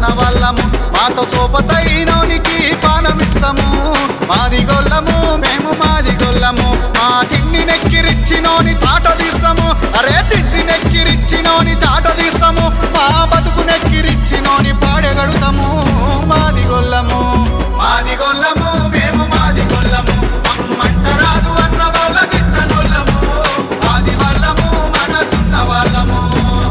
వాళ్ళము మాతో సోపతైనోనికి పానమిస్తాము మాది గొల్లము మేము మాది గొల్లము మా తిండి నెక్కిరిచ్చినోని తాట తీస్తాము అరే తిండి నెక్కిరిచ్చినోని తాట తీస్తాము మా బతుకు నెక్కిరిచ్చినోని పాడగడుతాము మాది గొల్లము మాది గొల్లము మేము మాది గొల్లము అమ్మంట రాదు అన్న వాళ్ళ గిట్టనొల్లము ఆది వాళ్ళము మనసున్న వాళ్ళము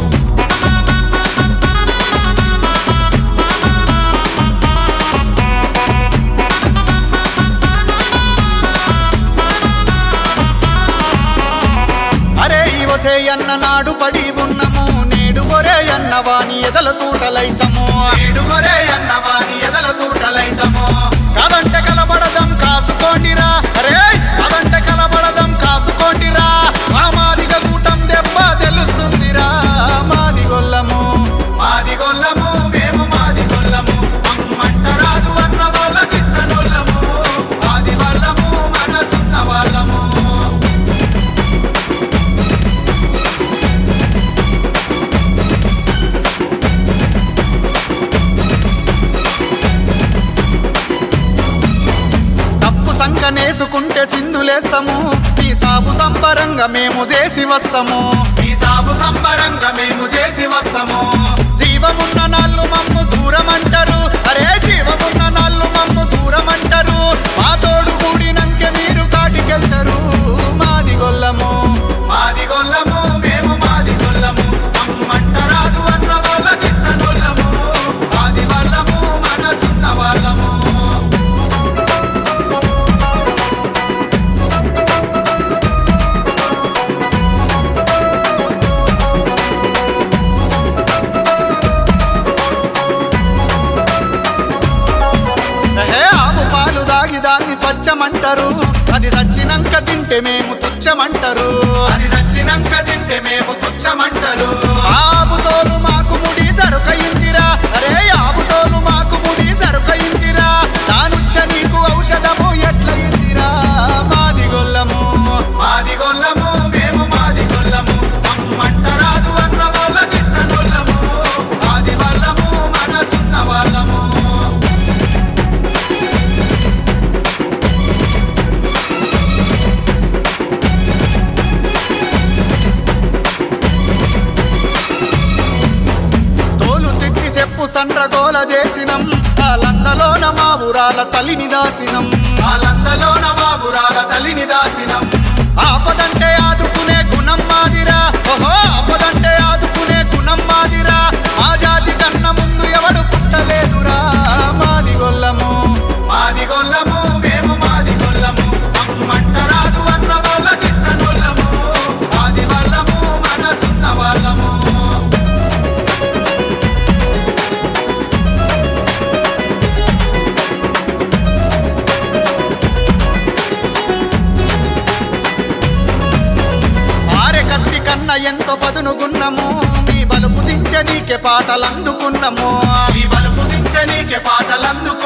అరే ఇవసే అన్న నాడు పడి ఉన్నము నేడు గొరే అన్న వాని ఎదల తూటలైతము నేడు గొరే అన్న వాని ఎదల తూటలైతము కాదంటే కలబడదం కాసుకోండిరా అరే కాదంటే కలబడదం కాసుకోండిరా ఆ మాదిగ కూటం దెబ్బ తెలుస్తుందిరా మాది గొల్లము మాది గొల్లము మేము మాది గొల్లము అమ్మంట రాదు అన్న వాళ్ళ గిట్టనొల్లము ఆది వాళ్ళము మనసున్న వాళ్ళము తప్పు సంకనేసుకుంటే సింధులేస్తాము ఈ సాగు సంబరంగా మేము చేసి వస్తాము ఈ సాగు సంబరంగా మేము చేసి వస్తాము జీవమున్న నాళ్ళు మమ్ము దూరం అంటారు అరే జీవమున్న నాళ్ళు మమ్ము దూరం అంటారు మా తోడు కూడినంకే మీరు కాటికెళ్తారు మాది గొల్లము మాది గొల్లము మేము మాది గొల్లము అమ్మంట రాదు అన్న వాళ్ళ గిట్టనొల్లము ఆది వాళ్ళము మనసున్న వాళ్ళము ఏహే, ఆవు పాలు దాగి దాన్ని స్వచ్ఛమంటారు అది చచ్చినంక తింటే మేము తుచ్చమంటారు అది చచ్చినంక తింటే మేము తుచ్చమంటారు ఆవు తోలు మాకు ముడి జరుకయిందిరా అరే ఆవు తోలు మాకు ముడి జరుకయిందిరా దానుచ్చ నీకు ఔషధము ఎట్లయిందిరా మాది గొల్లము మాది గొల్లము మేము మాది గొల్లము అమ్మంట రాదు అన్న వాళ్ళ గిట్టనొల్లము ఆది వాళ్ళము మనసున్న వాళ్ళము తోలు తిట్టి చెప్పు సండ్రగోల చేసినం ఆ లందలోన మా ఊరాల తల్లిని దాసినం ఆ లందలోన మా ఊరాల తల్లిని దాసినం ఆపదంటే ఆదుకునే గుణం మాదిరా ఓహో ఆపదంటే ఆదుకునే గుణం మాదిరా మా జాతి కన్న ముందు ఎవడు పుట్టలేదురా మాది గొల్లము మాది గొల్లము మేము మాది గొల్లము అమ్మంట రాదు అన్న వాళ్ళ గిట్టనొల్లము ఆది వాళ్ళము మనసున్న వాళ్ళము ఆరె కత్తి కన్న ఎంతో పదునుగున్నము మీ బలుపు దించనీకే పాటలందుకున్నము మీ బలుపు దించనీకే పాటలందుకున్నాము